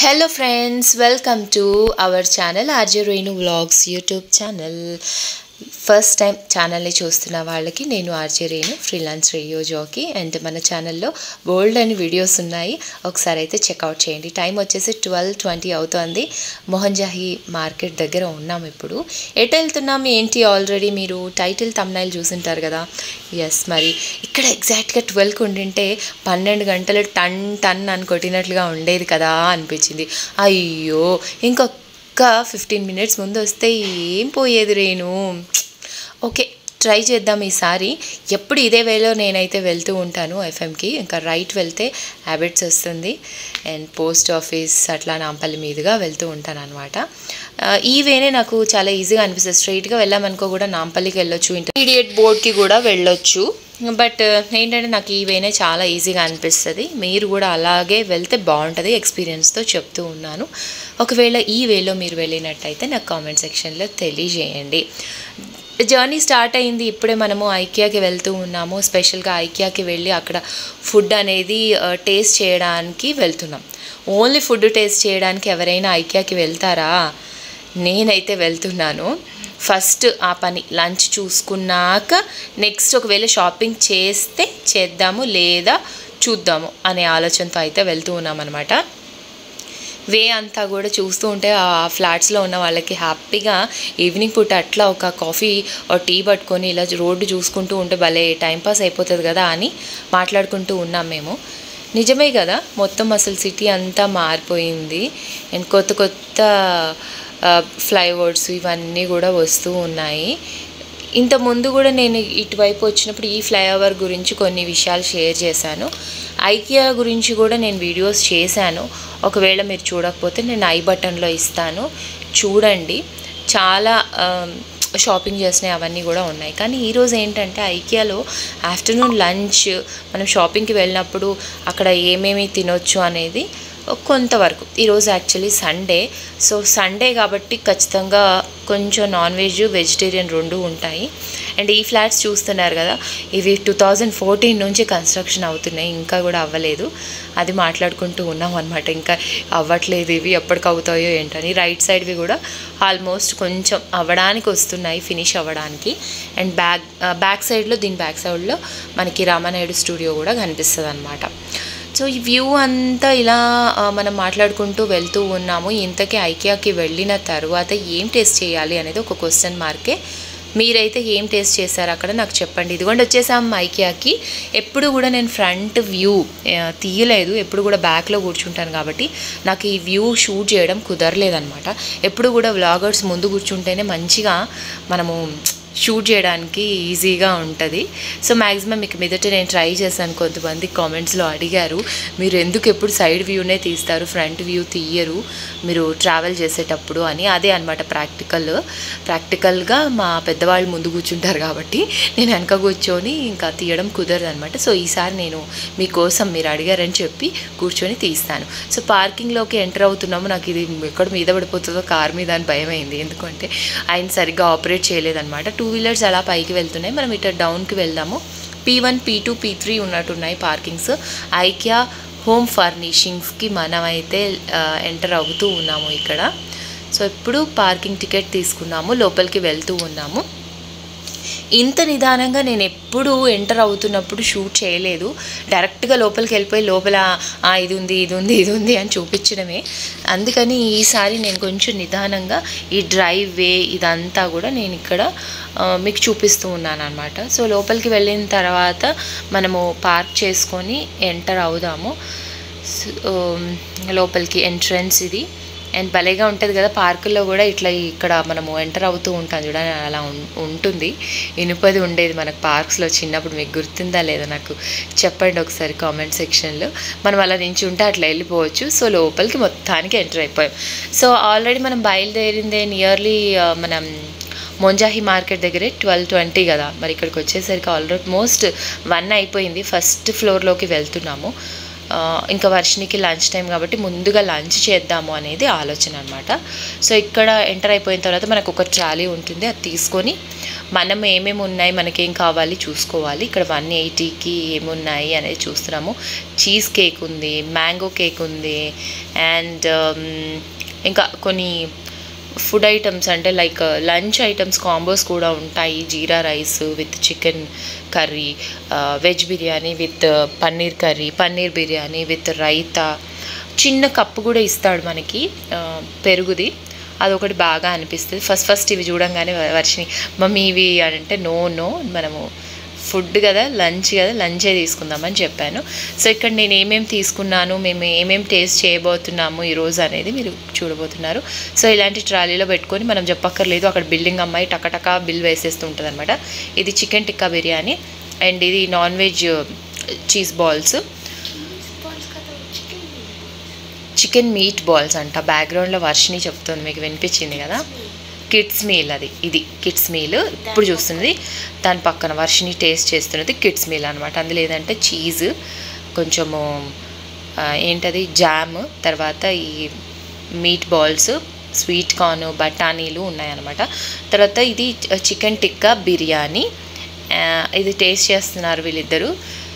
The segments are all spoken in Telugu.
hello friends welcome to our channel RJ Renu vlogs YouTube channel first time ఛానల్ని చూస్తున్న వాళ్ళకి నేను RJ Renu freelance radio jockey and మన ఛానల్లో బోల్డ్ అని వీడియోస్ ఉన్నాయి ఒకసారి అయితే చెక్అవుట్ చేయండి టైం వచ్చేసి ట్వెల్వ్ ట్వంటీ అవుతోంది మొహంజాహి మార్కెట్ దగ్గర ఉన్నాం ఇప్పుడు ఎటు వెళ్తున్నాం ఏంటి ఆల్రెడీ మీరు టైటిల్ తమ్నైల్ చూసింటారు కదా ఎస్ మరి ఇక్కడ ఎగ్జాక్ట్గా ట్వెల్వ్కి ఉండింటే పన్నెండు గంటలు టన్ టన్ అని కొట్టినట్లుగా ఉండేది కదా అనిపించింది అయ్యో ఇంకొక ఫిఫ్టీన్ మినిట్స్ ముందు వస్తే ఏం పోయేది రేణు ఓకే ట్రై చేద్దాం ఈసారి ఎప్పుడు ఇదే వేలో నేనైతే వెళ్తూ ఉంటాను ఎఫ్ఎంకి ఇంకా రైట్ వెళ్తే హ్యాబిట్స్ వస్తుంది అండ్ పోస్ట్ ఆఫీస్ అట్లా నాంపల్లి మీదుగా వెళ్తూ ఉంటాను అనమాట ఈ వేనే నాకు చాలా ఈజీగా అనిపిస్తుంది స్ట్రైట్గా వెళ్ళామనుకో కూడా నాంపల్లికి వెళ్ళొచ్చు ఇంటర్మీడియట్ బోర్డ్కి కూడా వెళ్ళొచ్చు బట్ ఏంటంటే నాకు ఈ వేనే చాలా ఈజీగా అనిపిస్తుంది మీరు కూడా అలాగే వెళ్తే బాగుంటుంది ఎక్స్పీరియన్స్తో చెప్తూ ఉన్నాను ఒకవేళ ఈ వేలో మీరు వెళ్ళినట్టయితే నాకు కామెంట్ సెక్షన్లో తెలియజేయండి జర్నీ స్టార్ట్ అయింది ఇప్పుడే మనము ఐకియాకి వెళ్తూ ఉన్నాము స్పెషల్గా ఐకియాకి వెళ్ళి అక్కడ ఫుడ్ అనేది టేస్ట్ చేయడానికి వెళ్తున్నాం ఓన్లీ ఫుడ్ టేస్ట్ చేయడానికి ఎవరైనా ఐకియాకి వెళ్తారా నేనైతే వెళ్తున్నాను ఫస్ట్ ఆ పని లంచ్ చూసుకున్నాక నెక్స్ట్ ఒకవేళ షాపింగ్ చేస్తే చేద్దాము లేదా చూద్దాము అనే ఆలోచనతో అయితే వెళ్తూ ఉన్నామన్నమాట వే అంతా కూడా చూస్తూ ఉంటే ఆ ఫ్లాట్స్లో ఉన్న వాళ్ళకి హ్యాపీగా ఈవినింగ్ పూట అట్లా ఒక కాఫీ టీ పట్టుకొని ఇలా రోడ్డు చూసుకుంటూ ఉంటే భలే టైంపాస్ అయిపోతుంది కదా అని మాట్లాడుకుంటూ ఉన్నాం మేము నిజమే కదా మొత్తం అసలు సిటీ అంతా మారిపోయింది అండ్ కొత్త కొత్త ఫ్లైఓవర్స్ ఇవన్నీ కూడా వస్తూ ఉన్నాయి ఇంత ముందు కూడా నేను ఇటువైపు వచ్చినప్పుడు ఈ ఫ్లైఓవర్ గురించి కొన్ని విషయాలు షేర్ చేశాను ఐకియా గురించి కూడా నేను వీడియోస్ చేశాను ఒకవేళ మీరు చూడకపోతే నేను ఐ బటన్లో ఇస్తాను చూడండి చాలా షాపింగ్ చేసినవి అవన్నీ కూడా ఉన్నాయి కానీ ఈరోజు ఏంటంటే ఐకియాలో ఆఫ్టర్నూన్ లంచ్ మనం షాపింగ్కి వెళ్ళినప్పుడు అక్కడ ఏమేమి తినొచ్చు అనేది కొంతవరకు ఈరోజు యాక్చువల్లీ సండే సో సండే కాబట్టి ఖచ్చితంగా కొంచెం నాన్ వెజ్ వెజిటేరియన్ రెండు ఉంటాయి అండ్ ఈ ఫ్లాట్స్ చూస్తున్నారు కదా ఇవి టూ థౌజండ్ ఫోర్టీన్ నుంచి కన్స్ట్రక్షన్ అవుతున్నాయి ఇంకా కూడా అవ్వలేదు అది మాట్లాడుకుంటూ ఉన్నాం అనమాట ఇంకా అవ్వట్లేదు ఇవి ఎప్పటికి అవుతాయో ఏంటని రైట్ సైడ్వి కూడా ఆల్మోస్ట్ కొంచెం అవ్వడానికి వస్తున్నాయి ఫినిష్ అవ్వడానికి అండ్ బ్యాక్ బ్యాక్ సైడ్లో దీని బ్యాక్ సైడ్లో మనకి రామానాయుడు స్టూడియో కూడా కనిపిస్తుంది అనమాట సో ఈ వ్యూ అంతా ఇలా మనం మాట్లాడుకుంటూ వెళ్తూ ఉన్నాము ఇంతకీ ఐకియాకి వెళ్ళిన తర్వాత ఏం టేస్ట్ చేయాలి అనేది ఒక క్వశ్చన్ మార్కే మీరైతే ఏం టేస్ట్ చేశారు అక్కడ నాకు చెప్పండి ఇదిగోండి వచ్చేసాం ఐకియాకి ఎప్పుడు కూడా నేను ఫ్రంట్ వ్యూ తీయలేదు ఎప్పుడు కూడా బ్యాక్లో కూర్చుంటాను కాబట్టి నాకు ఈ వ్యూ షూట్ చేయడం కుదరలేదనమాట ఎప్పుడు కూడా వ్లాగర్స్ ముందు కూర్చుంటేనే మంచిగా మనము షూట్ చేయడానికి ఈజీగా ఉంటుంది సో మ్యాక్సిమం మీకు మీదట నేను ట్రై చేశాను కొంతమంది కామెంట్స్లో అడిగారు మీరు ఎందుకు ఎప్పుడు సైడ్ వ్యూనే తీస్తారు ఫ్రంట్ వ్యూ తీయరు మీరు ట్రావెల్ చేసేటప్పుడు అని అదే అనమాట ప్రాక్టికల్ ప్రాక్టికల్గా మా పెద్దవాళ్ళు ముందు కూర్చుంటారు కాబట్టి నేను వెనక కూర్చొని ఇంకా తీయడం కుదరదు అనమాట సో ఈసారి నేను మీకోసం మీరు అడిగారని చెప్పి కూర్చొని తీస్తాను సో పార్కింగ్లోకి ఎంటర్ అవుతున్నాము నాకు ఇది ఎక్కడ మీద పడిపోతుందో కార్ మీద అని భయం అయింది ఎందుకంటే ఆయన సరిగ్గా ఆపరేట్ చేయలేదన్నమాట టూ వీలర్స్ అలా పైకి వెళ్తున్నాయి మనం ఇట్లా డౌన్కి వెళ్దాము P one P two P three ఉన్నట్టున్నాయి పార్కింగ్స్ ఐకియా హోమ్ ఫర్నిషింగ్స్కి మనమైతే ఎంటర్ అవుతూ ఉన్నాము ఇక్కడ సో ఇప్పుడు పార్కింగ్ టికెట్ తీసుకున్నాము లోపలికి వెళ్తూ ఉన్నాము ఇంత నిదానంగా నేను ఎప్పుడు ఎంటర్ అవుతున్నప్పుడు షూట్ చేయలేదు డైరెక్ట్గా లోపలికి వెళ్ళిపోయి లోపల ఇది ఉంది ఇది ఉంది ఇది ఉంది అని చూపించడమే అందుకని ఈసారి నేను కొంచెం నిదానంగా ఈ డ్రైవ్ వే ఇదంతా కూడా నేను ఇక్కడ మీకు చూపిస్తూ ఉన్నాను అనమాట సో లోపలికి వెళ్ళిన తర్వాత మనము పార్క్ చేసుకొని ఎంటర్ అవుదాము లోపలికి ఎంట్రన్స్ ఇది అండ్ భలేగా ఉంటుంది కదా పార్కుల్లో కూడా ఇట్లా ఇక్కడ మనము ఎంటర్ అవుతూ ఉంటాం చూడండి అలా ఉంటుంది ఇనుపది ఉండేది మనకు పార్క్స్లో చిన్నప్పుడు మీకు గుర్తుందా లేదా నాకు చెప్పండి ఒకసారి కామెంట్ సెక్షన్లో మనం అలా నుంచి ఉంటే అట్లా వెళ్ళిపోవచ్చు సో లోపలికి మొత్తానికి ఎంటర్ అయిపోయాం సో ఆల్రెడీ మనం బయలుదేరిందే నియర్లీ మనం మొంజాహి మార్కెట్ దగ్గరే ట్వెల్వ్ ట్వంటీ కదా మరి ఇక్కడికి వచ్చేసరికి ఆల్రెడీ మోస్ట్ వన్ అయిపోయింది ఫస్ట్ ఫ్లోర్లోకి వెళ్తున్నాము ఆ, ఇంకా వర్షినికి లంచ్ టైం కాబట్టి ముందుగా లంచ్ చేద్దాము అనేది ఆలోచన అనమాట సో ఇక్కడ ఎంటర్ అయిపోయిన తర్వాత మనకు ఒక ట్రాలీ ఉంటుంది అది తీసుకొని మనం ఏమేమి ఉన్నాయి మనకేం కావాలి చూసుకోవాలి ఇక్కడ వన్ ఎయిటీకి ఏమున్నాయి అనేది చూస్తున్నాము చీజ్ కేక్ ఉంది మ్యాంగో కేక్ ఉంది అండ్ ఇంకా కొన్ని ఫుడ్ ఐటమ్స్ అంటే లైక్ లంచ్ ఐటమ్స్ కాంబోస్ కూడా ఉంటాయి jeera rice with chicken curry veg biryani with paneer curry paneer biryani with raita చిన్న కప్పు కూడా ఇస్తాడు మనకి ఆ, పెరుగుది అదొకటి బాగా అనిపిస్తుంది ఫస్ట్ ఫస్ట్ ఇవి చూడంగానే వ- వర్షిని మమ్మీ ఇవి అంటే నో నో మనము ఫుడ్ కదా లంచ్ కదా లంచే తీసుకుందామని చెప్పాను సో ఇక్కడ నేను ఏమేమి తీసుకున్నాను మేము ఏమేమి టేస్ట్ చేయబోతున్నాము ఈరోజు అనేది మీరు చూడబోతున్నారు సో ఇలాంటి ట్రాలీలో పెట్టుకొని మనం చెప్పక్కర్లేదు అక్కడ బిల్డింగ్ అమ్మాయి టకటకా బిల్ వేసేస్తూ ఉంటుంది అనమాట ఇది చికెన్ టిక్కా బిర్యానీ అండ్ ఇది non veg cheese balls chicken meat balls అంట బ్యాక్గ్రౌండ్లో వర్షిని చెప్తుంది మీకు వినిపించింది కదా కిడ్స్ మీల్ అది ఇది కిడ్స్ మీల్ ఇప్పుడు చూస్తున్నది దాని పక్కన వర్షిని టేస్ట్ చేస్తున్నది కిడ్స్ మీల్ అనమాట అందులో ఏదంటే చీజ్ కొంచెము ఆ, ఏంటది జామ్ తర్వాత ఈ మీట్ బాల్స్ స్వీట్ కార్న్ బఠానీలు ఉన్నాయన్నమాట తర్వాత ఇది చికెన్ టిక్కా బిర్యానీ ఆ, ఇది టేస్ట్ చేస్తున్నారు వీళ్ళిద్దరు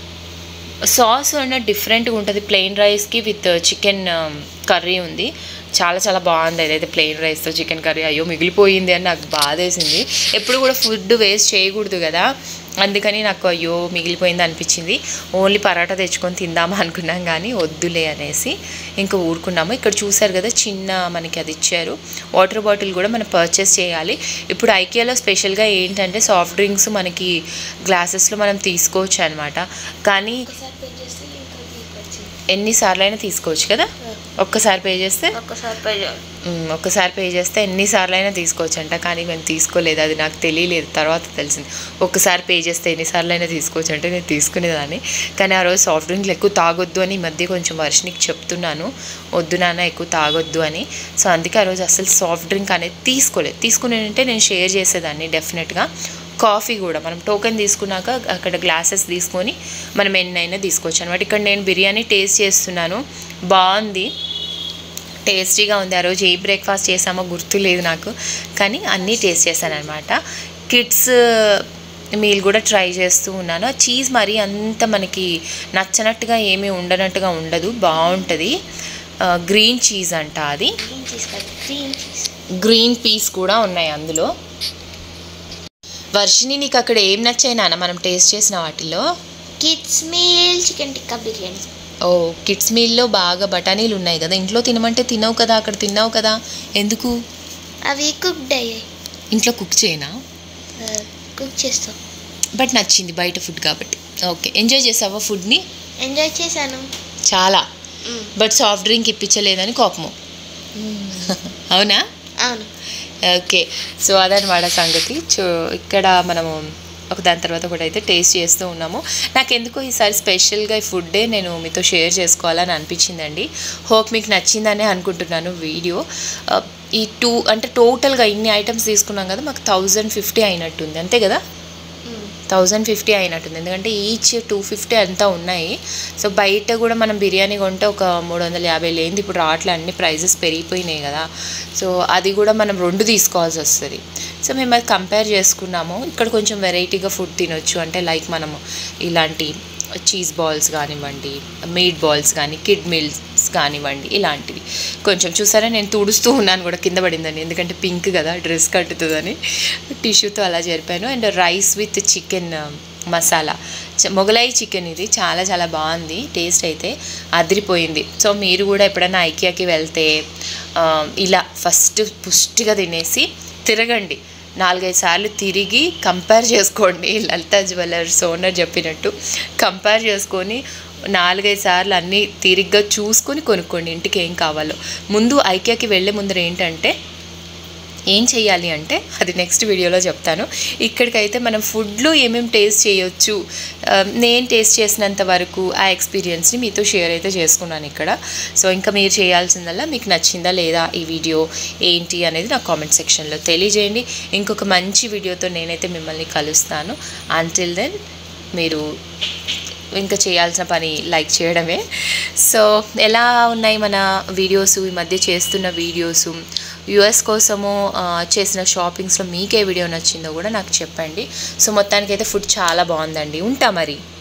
సాస్ అన్న డిఫరెంట్గా ఉంటుంది ప్లెయిన్ రైస్కి విత్ చికెన్ కర్రీ ఉంది చాలా చాలా బాగుంది అదైతే ప్లెయిన్ రైస్తో చికెన్ కర్రీ అయ్యో మిగిలిపోయింది అని నాకు బాధేసింది ఎప్పుడు కూడా ఫుడ్ వేస్ట్ చేయకూడదు కదా అందుకని నాకు అయ్యో మిగిలిపోయింది అనిపించింది ఓన్లీ పరాటా తెచ్చుకొని తిందామా అనుకున్నాం కానీ వద్దులే అనేసి ఇంకా ఊరుకున్నాము ఇక్కడ చూసారు కదా చిన్న మనకి అది ఇచ్చారు వాటర్ బాటిల్ కూడా మనం పర్చేస్ చేయాలి ఇప్పుడు ఐకియాలో స్పెషల్గా ఏంటంటే సాఫ్ట్ డ్రింక్స్ మనకి గ్లాసెస్లో మనం తీసుకోవచ్చు అనమాట కానీ ఒకసారి పే చేస్తే ఇంకా తీసుకొచ్చింది ఎన్నిసార్లు అయినా తీసుకోవచ్చు కదా ఒక్కసారి పే చేస్తే ఒక్కసారి పే చేయాలి మ్, ఒక్కసారి పే చేస్తే ఎన్నిసార్లు అయినా తీసుకోవచ్చు అంట కానీ మేము తీసుకోలేదు అది నాకు తెలియలేదు తర్వాత తెలిసింది ఒక్కసారి పే చేస్తే ఎన్నిసార్లు అయినా తీసుకోవచ్చు అంటే నేను తీసుకునేదాన్ని కానీ ఆ రోజు సాఫ్ట్ డ్రింక్లు ఎక్కువ తాగొద్దు అని ఈ మధ్య కొంచెం వర్షనికి చెప్తున్నాను వద్దు నాన్న ఎక్కువ తాగొద్దు అని సో అందుకే ఆ రోజు అసలు సాఫ్ట్ డ్రింక్ అనేది తీసుకోలేదు తీసుకుని ఉంటే నేను షేర్ చేసేదాన్ని డెఫినెట్గా కాఫీ కూడా మనం టోకెన్ తీసుకున్నాక అక్కడ గ్లాసెస్ తీసుకొని మనం ఎన్నైనా తీసుకోవచ్చు అనమాట ఇక్కడ నేను బిర్యానీ టేస్ట్ చేస్తున్నాను బాగుంది టేస్టీగా ఉంది ఆ రోజు ఏ బ్రేక్ఫాస్ట్ చేసామో గుర్తులేదు నాకు కానీ అన్నీ టేస్ట్ చేశాను అనమాట కిడ్స్ మీల్ కూడా ట్రై చేస్తూ ఉన్నాను ఆ చీజ్ మరీ అంత మనకి నచ్చనట్టుగా ఏమీ ఉండనట్టుగా ఉండదు బాగుంటుంది గ్రీన్ చీజ్ అంట అది గ్రీన్ చీజ్ కాదు గ్రీన్ చీజ్ గ్రీన్ పీస్ కూడా ఉన్నాయి అందులో వర్షిని నీకు అక్కడ ఏం నచ్చాయి నాన్న మనం టేస్ట్ చేసిన వాటిలో kids meal chicken tikka biryani ఓ కిడ్స్ మీల్లో బాగా బఠానీలు ఉన్నాయి కదా ఇంట్లో తినమంటే తినవు కదా అక్కడ తిన్నావు కదా ఎందుకు అవి కుక్డ్ అయ్యాయి ఇంట్లో కుక్ చేయనా కుక్ చేస్తాం బట్ నచ్చింది బయట ఫుడ్ కాబట్టి ఓకే ఎంజాయ్ చేసావా ఫుడ్ని ఎంజాయ్ చేశాను చాలా బట్ సాఫ్ట్ డ్రింక్ ఇప్పించలేదని కోపము అవునా అవును ఓకే సో అదనమాట సంగతి సో ఇక్కడ మనము ఒక దాని తర్వాత ఒకటి అయితే టేస్ట్ చేస్తూ ఉన్నాము నాకు ఎందుకో ఈసారి స్పెషల్గా ఈ ఫుడ్డే నేను మీతో షేర్ చేసుకోవాలని అనిపించిందండి హోప్ మీకు నచ్చిందనే అనుకుంటున్నాను వీడియో ఆ, ఈ టూ అంటే టోటల్గా ఇన్ని ఐటమ్స్ తీసుకున్నాం కదా మాకు థౌజండ్ ఫిఫ్టీ అయినట్టుంది అంతే కదా థౌజండ్ ఫిఫ్టీ అయినట్టుంది ఎందుకంటే ఈచ్ టూ ఫిఫ్టీ అంతా ఉన్నాయి సో బయట కూడా మనం బిర్యానీ కొంటే ఒక మూడు వందల యాభై లేనిది ఇప్పుడు రావట్లే అన్ని ప్రైజెస్ పెరిగిపోయినాయి కదా సో అది కూడా మనం రెండు తీసుకోవాల్సి వస్తుంది సో మేము అది కంపేర్ చేసుకున్నాము ఇక్కడ కొంచెం వెరైటీగా ఫుడ్ తినొచ్చు అంటే లైక్ మనము ఇలాంటి చీజ్ బాల్స్ కానివ్వండి మీట్ బాల్స్ కానీ కిడ్ మీల్స్ కానివ్వండి ఇలాంటివి కొంచెం చూసారా నేను తుడుస్తూ ఉన్నాను కూడా కింద పడిందని ఎందుకంటే పింక్ కదా డ్రెస్ కట్టుతుందని టిష్యూతో అలా జరిపాను and rice with chicken masala చ- మొగలాయి చికెన్ ఇది చాలా చాలా బాగుంది టేస్ట్ అయితే అదిరిపోయింది సో మీరు కూడా ఎప్పుడైనా ఐకియాకి వెళ్తే ఆ, ఇలా ఫస్ట్ పుష్టిగా తినేసి తిరగండి నాలుగైదు సార్లు తిరిగి కంపేర్ చేసుకోండి లలిత జ్యువెలర్స్ ఓనర్ చెప్పినట్టు కంపేర్ చేసుకొని నాలుగైదు సార్లు అన్నీ తిరిగ్గా చూసుకొని కొనుక్కోండి ఇంటికి ఏం కావాలో ముందు ఐకియాకి వెళ్ళే ముందర ఏంటంటే ఏం చేయాలి అంటే అది నెక్స్ట్ వీడియోలో చెప్తాను ఇక్కడికైతే మనం ఫుడ్లో ఏమేమి టేస్ట్ చేయొచ్చు ఆ, నేను టేస్ట్ చేసినంత వరకు ఆ ఎక్స్పీరియన్స్ని మీతో షేర్ అయితే చేసుకున్నాను ఇక్కడ సో ఇంకా మీరు చేయాల్సిందల్లా మీకు నచ్చిందా లేదా ఈ వీడియో ఏంటి అనేది నాకు కామెంట్ సెక్షన్లో తెలియజేయండి ఇంకొక మంచి వీడియోతో నేనైతే మిమ్మల్ని కలుస్తాను అంటిల్ దెన్ మీరు ఇంకా చేయాల్సిన పని లైక్ చేయడమే సో ఎలా ఉన్నాయి మన వీడియోస్ ఈ మధ్య చేస్తున్న వీడియోస్ యూఎస్ కోసము ఆ, చేసిన షాపింగ్స్లో మీకే వీడియో నచ్చిందో కూడా నాకు చెప్పండి సో మొత్తానికైతే ఫుడ్ చాలా బాగుందండి ఉంటా మరి